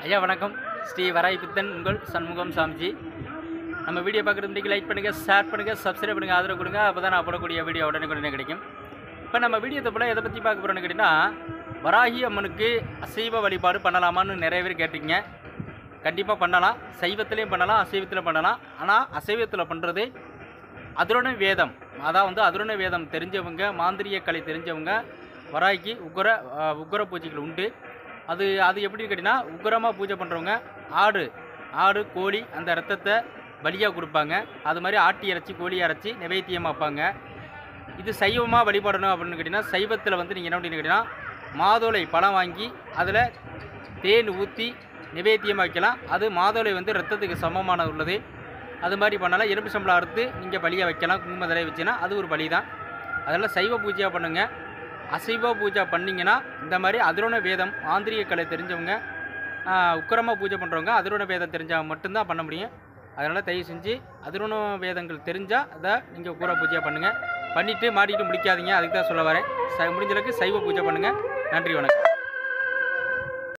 ஐயா வணக்கம் ஸ்ரீ வராய் பித்தன் உங்கள் சண்முகம் சாமிஜி நம்ம வீடியோ பார்க்குறதுக்கு லைக் பண்ணுங்கள் ஷேர் பண்ணுங்கள் சப்ஸ்கிரைப் பண்ணுங்கள் ஆதரவு கொடுங்க அப்போ தான் நான் போடக்கூடிய வீடியோ உடனே கிடைக்கும் இப்போ நம்ம வீடியோ தப்பில் எதை பற்றி பார்க்க போகிறோன்னு கேட்டிங்கன்னா வராகி அம்மனுக்கு அசைவ வழிபாடு பண்ணலாமான்னு நிறைய பேர் கேட்டிருக்கீங்க கண்டிப்பாக பண்ணலாம் சைவத்திலையும் பண்ணலாம் அசைவத்திலும் பண்ணலாம் ஆனால் அசைவத்தில் பண்ணுறது அதுரண வேதம் அதான் வந்து அதுரண வேதம் தெரிஞ்சவங்க மாந்திரிய கலை தெரிஞ்சவங்க வராய்க்கு உக்கர அஹ், உக்கர பூஜைகள் உண்டு அது அது எப்படின்னு கேட்டிங்கன்னா உக்கரமாக பூஜை பண்ணுறவங்க ஆடு ஆடு கோழி அந்த ரத்தத்தை பலியாக கொடுப்பாங்க அது மாதிரி ஆட்டி இறைச்சி கோழி இறைச்சி நிவேத்தியமாக வைப்பாங்க இது சைவமாக வழிபடணும் அப்படின்னு கேட்டிங்கன்னா சைவத்தில் வந்து நீங்கள் என்ன அப்படின்னு கேட்டிங்கன்னா மாதுளை பழம் வாங்கி அதில் தேன் ஊற்றி நிவேத்தியமாக வைக்கலாம் அது மாதுளை வந்து ரத்தத்துக்கு சமமான உள்ளது அது மாதிரி பண்ணலாம் எலும்பு சம்பளம் அறுத்து நீங்கள் பலியாக வைக்கலாம் குங்கும தலை வச்சுன்னா அது ஒரு பலி தான் அதெல்லாம் சைவ பூஜையாக பண்ணுங்க அசைவ பூஜை பண்ணிங்கன்னா இந்த மாதிரி அதிரோண வேதம் ஆந்திரிய கலை தெரிஞ்சவங்க உக்கரமாக பூஜை பண்ணுறவங்க அதிரோண வேதம் தெரிஞ்சவங்க மட்டும்தான் பண்ண முடியும் அதனால் தயவு செஞ்சு அதிரோண வேதங்கள் தெரிஞ்சால் அதை நீங்கள் கூற பூஜையாக பண்ணுங்கள் பண்ணிவிட்டு மாட்டிட்டு முடிக்காதீங்க அதுக்கு தான் சொல்ல வரேன் ச முடிஞ்ச அளவுக்கு சைவ பூஜை பண்ணுங்கள் நன்றி வணக்கம்